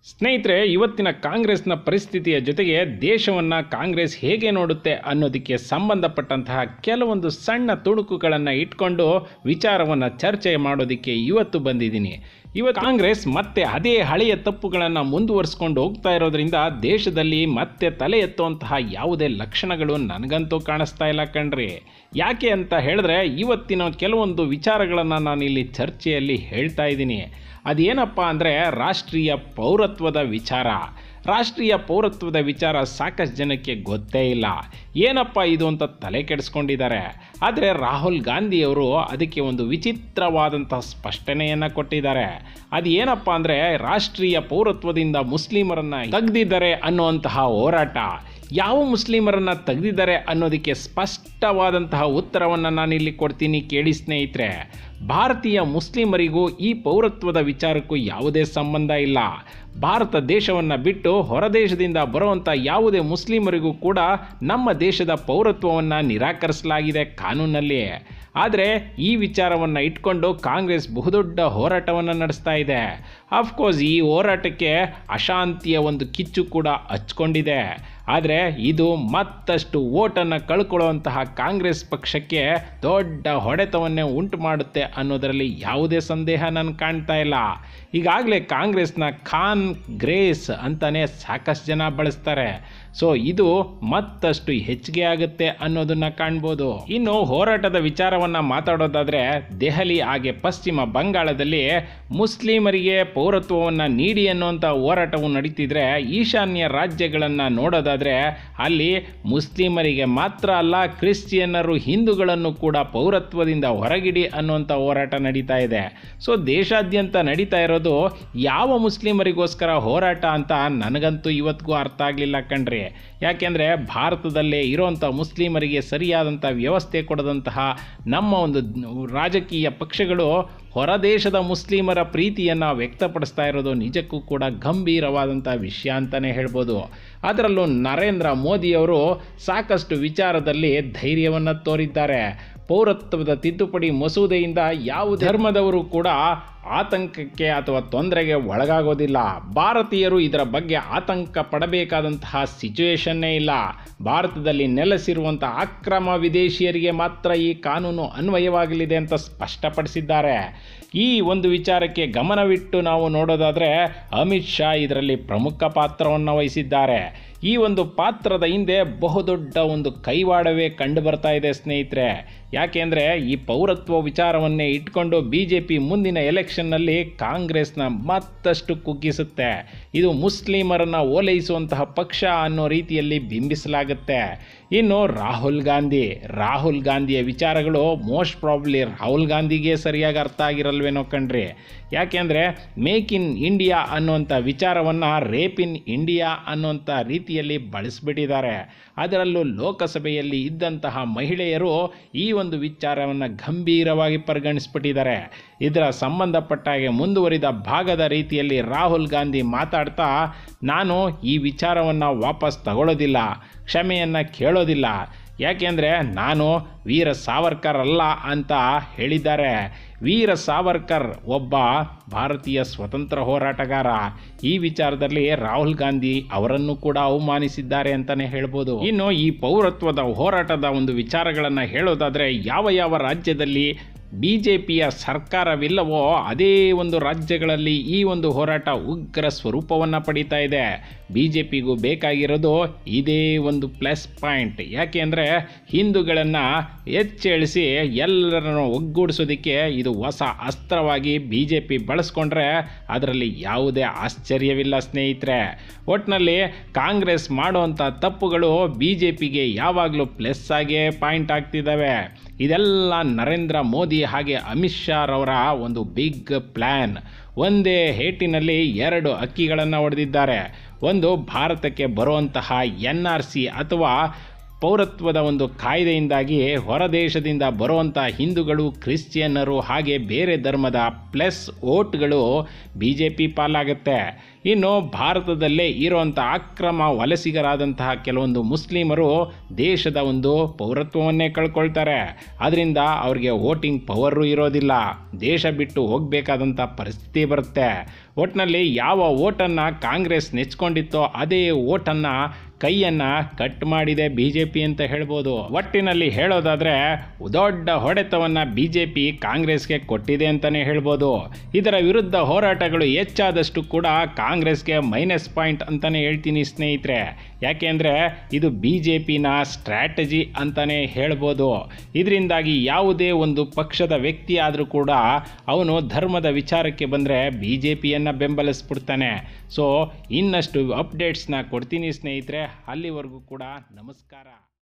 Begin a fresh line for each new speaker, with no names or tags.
ಸ್ನೇಹಿತರೆ ಇವತ್ತಿನ ಕಾಂಗ್ರೆಸ್ನ ಪರಿಸ್ಥಿತಿಯ ಜೊತೆಗೆ ದೇಶವನ್ನು ಕಾಂಗ್ರೆಸ್ ಹೇಗೆ ನೋಡುತ್ತೆ ಅನ್ನೋದಕ್ಕೆ ಸಂಬಂಧಪಟ್ಟಂತಹ ಕೆಲವೊಂದು ಸಣ್ಣ ತುಣುಕುಗಳನ್ನು ಇಟ್ಕೊಂಡು ವಿಚಾರವನ್ನು ಚರ್ಚೆ ಮಾಡೋದಕ್ಕೆ ಇವತ್ತು ಬಂದಿದ್ದೀನಿ ಇವತ್ತು ಕಾಂಗ್ರೆಸ್ ಮತ್ತೆ ಅದೇ ಹಳೆಯ ತಪ್ಪುಗಳನ್ನು ಮುಂದುವರಿಸ್ಕೊಂಡು ಹೋಗ್ತಾ ಇರೋದ್ರಿಂದ ದೇಶದಲ್ಲಿ ಮತ್ತೆ ತಲೆ ಎತ್ತುವಂತಹ ಯಾವುದೇ ಲಕ್ಷಣಗಳು ನನಗಂತೂ ಕಾಣಿಸ್ತಾ ಇಲ್ಲ ಕಣ್ರಿ ಯಾಕೆ ಅಂತ ಹೇಳಿದ್ರೆ ಇವತ್ತಿನ ಕೆಲವೊಂದು ವಿಚಾರಗಳನ್ನು ನಾನು ಇಲ್ಲಿ ಚರ್ಚೆಯಲ್ಲಿ ಹೇಳ್ತಾ ಇದ್ದೀನಿ ಅದೇನಪ್ಪ ಅಂದರೆ ರಾಷ್ಟ್ರೀಯ ಪೌರತ್ವದ ವಿಚಾರ ರಾಷ್ಟ್ರೀಯ ಪೌರತ್ವದ ವಿಚಾರ ಸಾಕಷ್ಟು ಜನಕ್ಕೆ ಗೊತ್ತೇ ಇಲ್ಲ ಏನಪ್ಪ ಇದು ಅಂತ ತಲೆ ಕೆಡಿಸ್ಕೊಂಡಿದ್ದಾರೆ ಆದರೆ ರಾಹುಲ್ ಗಾಂಧಿಯವರು ಅದಕ್ಕೆ ಒಂದು ವಿಚಿತ್ರವಾದಂಥ ಸ್ಪಷ್ಟನೆಯನ್ನು ಕೊಟ್ಟಿದ್ದಾರೆ ಅದು ಏನಪ್ಪ ಅಂದರೆ ರಾಷ್ಟ್ರೀಯ ಪೌರತ್ವದಿಂದ ಮುಸ್ಲಿಮರನ್ನು ತೆಗೆದಿದ್ದಾರೆ ಅನ್ನುವಂತಹ ಹೋರಾಟ ಯಾವ ಮುಸ್ಲಿಮರನ್ನು ತೆಗೆದಿದ್ದಾರೆ ಅನ್ನೋದಕ್ಕೆ ಸ್ಪಷ್ಟವಾದಂತಹ ಉತ್ತರವನ್ನು ನಾನಿಲ್ಲಿ ಕೊಡ್ತೀನಿ ಕೇಳಿ ಸ್ನೇಹಿತರೆ ಭಾರತೀಯ ಮುಸ್ಲಿಮರಿಗೂ ಈ ಪೌರತ್ವದ ವಿಚಾರಕ್ಕೂ ಯಾವುದೇ ಸಂಬಂಧ ಇಲ್ಲ ಭಾರತ ದೇಶವನ್ನು ಬಿಟ್ಟು ಹೊರದೇಶದಿಂದ ಬರುವಂಥ ಯಾವುದೇ ಮುಸ್ಲಿಮರಿಗೂ ಕೂಡ ನಮ್ಮ ದೇಶದ ಪೌರತ್ವವನ್ನು ನಿರಾಕರಿಸಲಾಗಿದೆ ಕಾನೂನಲ್ಲಿ ಆದರೆ ಈ ವಿಚಾರವನ್ನು ಇಟ್ಕೊಂಡು ಕಾಂಗ್ರೆಸ್ ಬಹುದೊಡ್ಡ ಹೋರಾಟವನ್ನು ನಡೆಸ್ತಾ ಇದೆ ಅಫ್ಕೋರ್ಸ್ ಈ ಹೋರಾಟಕ್ಕೆ ಅಶಾಂತಿಯ ಒಂದು ಕಿಚ್ಚು ಕೂಡ ಹಚ್ಕೊಂಡಿದೆ ಆದರೆ ಇದು ಮತ್ತಷ್ಟು ಓಟನ್ನು ಕಳ್ಕೊಳ್ಳುವಂತಹ ಕಾಂಗ್ರೆಸ್ ಪಕ್ಷಕ್ಕೆ ದೊಡ್ಡ ಹೊಡೆತವನ್ನೇ ಉಂಟು ಮಾಡುತ್ತೆ ಅನ್ನೋದರಲ್ಲಿ ಯಾವುದೇ ಸಂದೇಹ ನನಗೆ ಕಾಣ್ತಾ ಇಲ್ಲ ಈಗಾಗಲೇ ಕಾಂಗ್ರೆಸ್ನ ಖಾನ್ ಗ್ರೇಸ್ ಅಂತಾನೆ ಸಾಕಷ್ಟು ಜನ ಬಳಸ್ತಾರೆ ಸೊ ಇದು ಮತ್ತಷ್ಟು ಹೆಚ್ಚಿಗೆ ಆಗುತ್ತೆ ಅನ್ನೋದನ್ನ ಕಾಣ್ಬೋದು ಇನ್ನು ಹೋರಾಟದ ವಿಚಾರವನ್ನ ಮಾತಾಡೋದಾದ್ರೆ ದೆಹಲಿ ಹಾಗೆ ಪಶ್ಚಿಮ ಬಂಗಾಳದಲ್ಲಿ ಮುಸ್ಲಿಮರಿಗೆ ಪೌರತ್ವವನ್ನು ನೀಡಿ ಅನ್ನುವಂಥ ಹೋರಾಟವು ನಡೀತಿದ್ರೆ ಈಶಾನ್ಯ ರಾಜ್ಯಗಳನ್ನು ನೋಡೋದಾದ್ರೆ ಅಲ್ಲಿ ಮುಸ್ಲಿಮರಿಗೆ ಮಾತ್ರ ಅಲ್ಲ ಕ್ರಿಶ್ಚಿಯನ್ನರು ಹಿಂದೂಗಳನ್ನು ಕೂಡ ಪೌರತ್ವದಿಂದ ಹೊರಗಿಡಿ ಅನ್ನುವಂಥ ಹೋರಾಟ ನಡೀತಾ ಇದೆ ಸೊ ದೇಶಾದ್ಯಂತ ನಡೀತಾ ಇರೋದು ಯಾವ ಮುಸ್ಲಿಮರಿಗೋಸ್ಕರ ಹೋರಾಟ ಅಂತ ನನಗಂತೂ ಇವತ್ತಿಗೂ ಅರ್ಥ ಆಗಲಿಲ್ಲ ಕಣ್ರಿ ಯಾಕೆಂದರೆ ಭಾರತದಲ್ಲೇ ಇರೋಂಥ ಮುಸ್ಲಿಮರಿಗೆ ಸರಿಯಾದಂಥ ವ್ಯವಸ್ಥೆ ಕೊಡದಂತಹ ನಮ್ಮ ಒಂದು ರಾಜಕೀಯ ಪಕ್ಷಗಳು ಹೊರದೇಶದ ಮುಸ್ಲಿಮರ ಪ್ರೀತಿಯನ್ನು ವ್ಯಕ್ತಪಡಿಸ್ತಾ ಇರೋದು ನಿಜಕ್ಕೂ ಕೂಡ ಗಂಭೀರವಾದಂಥ ವಿಷಯ ಅಂತಲೇ ಹೇಳ್ಬೋದು ಅದರಲ್ಲೂ ನರೇಂದ್ರ ಮೋದಿಯವರು ಸಾಕಷ್ಟು ವಿಚಾರದಲ್ಲಿ ಧೈರ್ಯವನ್ನು ತೋರಿದ್ದಾರೆ ಪೌರತ್ವದ ತಿದ್ದುಪಡಿ ಮಸೂದೆಯಿಂದ ಯಾವ ಧರ್ಮದವರು ಕೂಡ ಆತಂಕಕ್ಕೆ ಅಥವಾ ತೊಂದರೆಗೆ ಒಳಗಾಗೋದಿಲ್ಲ ಭಾರತೀಯರು ಇದರ ಬಗ್ಗೆ ಆತಂಕ ಪಡಬೇಕಾದಂತಹ ಸಿಚುವೇಶನ್ನೇ ಇಲ್ಲ ಭಾರತದಲ್ಲಿ ನೆಲೆಸಿರುವಂಥ ಅಕ್ರಮ ವಿದೇಶಿಯರಿಗೆ ಮಾತ್ರ ಈ ಕಾನೂನು ಅನ್ವಯವಾಗಲಿದೆ ಅಂತ ಸ್ಪಷ್ಟಪಡಿಸಿದ್ದಾರೆ ಈ ಒಂದು ವಿಚಾರಕ್ಕೆ ಗಮನವಿಟ್ಟು ನಾವು ನೋಡೋದಾದರೆ ಅಮಿತ್ ಶಾ ಇದರಲ್ಲಿ ಪ್ರಮುಖ ಪಾತ್ರವನ್ನು ವಹಿಸಿದ್ದಾರೆ ಈ ಒಂದು ಪಾತ್ರದ ಹಿಂದೆ ಬಹುದೊಡ್ಡ ಒಂದು ಕೈವಾಡವೇ ಕಂಡು ಬರ್ತಾ ಇದೆ ಸ್ನೇಹಿತರೆ ಯಾಕೆಂದರೆ ಈ ಪೌರತ್ವ ವಿಚಾರವನ್ನೇ ಇಟ್ಕೊಂಡು ಬಿ ಜೆ ಪಿ ಮುಂದಿನ ಎಲೆಕ್ಷನ್ನಲ್ಲಿ ಕಾಂಗ್ರೆಸ್ನ ಮತ್ತಷ್ಟು ಕುಗ್ಗಿಸುತ್ತೆ ಇದು ಮುಸ್ಲಿಮರನ್ನು ಓಲೈಸುವಂತಹ ಪಕ್ಷ ಅನ್ನೋ ರೀತಿಯಲ್ಲಿ ಬಿಂಬಿಸಲಾಗುತ್ತೆ ಇನ್ನು ರಾಹುಲ್ ಗಾಂಧಿ ರಾಹುಲ್ ಗಾಂಧಿಯ ವಿಚಾರಗಳು ಮೋಸ್ಟ್ ಪ್ರಾಬ್ಲಿ ರಾಹುಲ್ ಗಾಂಧಿಗೆ ಸರಿಯಾಗಿ ಅರ್ಥ ಆಗಿರಲ್ವೇನೋ ಕಣ್ರಿ ಯಾಕೆಂದರೆ ಮೇಕ್ ಇನ್ ಇಂಡಿಯಾ ಅನ್ನುವಂಥ ವಿಚಾರವನ್ನು ರೇಪ್ ಇನ್ ಇಂಡಿಯಾ ಅನ್ನುವಂಥ ರೀತಿಯಲ್ಲಿ ಬಳಸಿಬಿಟ್ಟಿದ್ದಾರೆ ಅದರಲ್ಲೂ ಲೋಕಸಭೆಯಲ್ಲಿ ಇದ್ದಂತಹ ಮಹಿಳೆಯರು ಈ ಒಂದು ವಿಚಾರವನ್ನು ಗಂಭೀರವಾಗಿ ಪರಿಗಣಿಸ್ಬಿಟ್ಟಿದ್ದಾರೆ ಇದರ ಸಂಬಂಧಪಟ್ಟ ಹಾಗೆ ಮುಂದುವರಿದ ಭಾಗದ ರೀತಿಯಲ್ಲಿ ರಾಹುಲ್ ಗಾಂಧಿ ಮಾತಾಡ್ತಾ ನಾನು ಈ ವಿಚಾರವನ್ನು ವಾಪಸ್ ತಗೊಳ್ಳೋದಿಲ್ಲ ಕ್ಷಮೆಯನ್ನು ಕೇಳೋದಿಲ್ಲ ಯಾಕೆಂದರೆ ನಾನು ವೀರ ಸಾವರ್ಕರ್ ಅಲ್ಲ ಅಂತ ಹೇಳಿದ್ದಾರೆ ವೀರ ಸಾವರ್ಕರ್ ಒಬ್ಬ ಭಾರತೀಯ ಸ್ವತಂತ್ರ ಹೋರಾಟಗಾರ ಈ ವಿಚಾರದಲ್ಲಿ ರಾಹುಲ್ ಗಾಂಧಿ ಅವರನ್ನು ಕೂಡ ಅವಮಾನಿಸಿದ್ದಾರೆ ಅಂತಲೇ ಹೇಳ್ಬೋದು ಇನ್ನು ಈ ಪೌರತ್ವದ ಹೋರಾಟದ ಒಂದು ವಿಚಾರಗಳನ್ನು ಹೇಳೋದಾದರೆ ಯಾವ ಯಾವ ರಾಜ್ಯದಲ್ಲಿ ಬಿ ಜೆ ಪಿಯ ಸರ್ಕಾರವಿಲ್ಲವೋ ಅದೇ ಒಂದು ರಾಜ್ಯಗಳಲ್ಲಿ ಈ ಒಂದು ಹೋರಾಟ ಉಗ್ರ ಸ್ವರೂಪವನ್ನು ಪಡೀತಾ ಇದೆ ಬಿ ಜೆ ಪಿಗೂ ಬೇಕಾಗಿರೋದು ಇದೇ ಒಂದು ಪ್ಲಸ್ ಪಾಯಿಂಟ್ ಯಾಕೆ ಅಂದರೆ ಹಿಂದೂಗಳನ್ನು ಎಚ್ಚೆಳಿಸಿ ಎಲ್ಲರನ್ನು ಒಗ್ಗೂಡಿಸೋದಕ್ಕೆ ಇದು ಹೊಸ ಅಸ್ತ್ರವಾಗಿ ಬಿ ಜೆ ಪಿ ಬಳಸ್ಕೊಂಡ್ರೆ ಅದರಲ್ಲಿ ಯಾವುದೇ ಆಶ್ಚರ್ಯವಿಲ್ಲ ಸ್ನೇಹಿತರೆ ಒಟ್ಟಿನಲ್ಲಿ ಕಾಂಗ್ರೆಸ್ ಮಾಡುವಂಥ ತಪ್ಪುಗಳು ಬಿ ಜೆ ಪಿಗೆ ಯಾವಾಗಲೂ ಪ್ಲಸ್ ಆಗೇ ಪಾಯಿಂಟ್ ಆಗ್ತಿದ್ದಾವೆ ಇದೆಲ್ಲ ನರೇಂದ್ರ ಮೋದಿ ಹಾಗೆ ಅಮಿತ್ ಶಾ ರವರ ಒಂದು ಬಿಗ್ ಪ್ಲ್ಯಾನ್ ಒಂದೇ ಹೇಟಿನಲ್ಲಿ ಎರಡು ಅಕ್ಕಿಗಳನ್ನು ಹೊಡೆದಿದ್ದಾರೆ ಒಂದು ಭಾರತಕ್ಕೆ ಬರುವಂತಹ ಎನ್ ಆರ್ ಸಿ ಅಥವಾ ಪೌರತ್ವದ ಒಂದು ಕಾಯ್ದೆಯಿಂದಾಗಿ ಹೊರದೇಶದಿಂದ ಬರುವಂಥ ಹಿಂದೂಗಳು ಕ್ರಿಶ್ಚಿಯನ್ನರು ಹಾಗೆ ಬೇರೆ ಧರ್ಮದ ಪ್ಲಸ್ ಓಟ್ಗಳು ಬಿ ಜೆ ಪಿ ಪಾಲಾಗುತ್ತೆ ಇನ್ನು ಭಾರತದಲ್ಲೇ ಇರುವಂಥ ಅಕ್ರಮ ವಲಸಿಗರಾದಂತಹ ಕೆಲವೊಂದು ಮುಸ್ಲಿಮರು ದೇಶದ ಒಂದು ಪೌರತ್ವವನ್ನೇ ಕಳ್ಕೊಳ್ತಾರೆ ಅದರಿಂದ ಅವ್ರಿಗೆ ವೋಟಿಂಗ್ ಪವರು ಇರೋದಿಲ್ಲ ದೇಶ ಬಿಟ್ಟು ಹೋಗಬೇಕಾದಂಥ ಪರಿಸ್ಥಿತಿ ಬರುತ್ತೆ ಒಟ್ಟಿನಲ್ಲಿ ಯಾವ ಓಟನ್ನು ಕಾಂಗ್ರೆಸ್ ನೆಚ್ಕೊಂಡಿತ್ತೋ ಅದೇ ಓಟನ್ನು ಕೈಯನ್ನು ಕಟ್ ಮಾಡಿದೆ ಬಿ ಜೆ ಪಿ ಅಂತ ಹೇಳ್ಬೋದು ಒಟ್ಟಿನಲ್ಲಿ ಹೇಳೋದಾದರೆ ದೊಡ್ಡ ಹೊಡೆತವನ್ನು ಬಿ ಜೆ ಪಿ ಕಾಂಗ್ರೆಸ್ಗೆ ಕೊಟ್ಟಿದೆ ಅಂತಲೇ ಹೇಳ್ಬೋದು ಇದರ ವಿರುದ್ಧ ಹೋರಾಟಗಳು ಹೆಚ್ಚಾದಷ್ಟು ಕೂಡ ಕಾಂಗ್ರೆಸ್ಗೆ ಮೈನಸ್ ಪಾಯಿಂಟ್ ಅಂತಲೇ ಹೇಳ್ತೀನಿ ಸ್ನೇಹಿತರೆ ಯಾಕೆಂದರೆ ಇದು ಬಿ ಜೆ ಪಿನ ಸ್ಟ್ರ್ಯಾಟಜಿ ಅಂತಲೇ ಹೇಳ್ಬೋದು ಇದರಿಂದಾಗಿ ಯಾವುದೇ ಒಂದು ಪಕ್ಷದ ವ್ಯಕ್ತಿ ಆದರೂ ಕೂಡ ಅವನು ಧರ್ಮದ ವಿಚಾರಕ್ಕೆ ಬಂದರೆ ಬಿ ಜೆ ಪಿಯನ್ನು ಬೆಂಬಲಿಸ್ಬಿಡ್ತಾನೆ ಸೊ ಇನ್ನಷ್ಟು ಅಪ್ಡೇಟ್ಸ್ನ ಕೊಡ್ತೀನಿ ಸ್ನೇಹಿತರೆ ಅಲ್ಲಿವರೆಗೂ ಕೂಡ ನಮಸ್ಕಾರ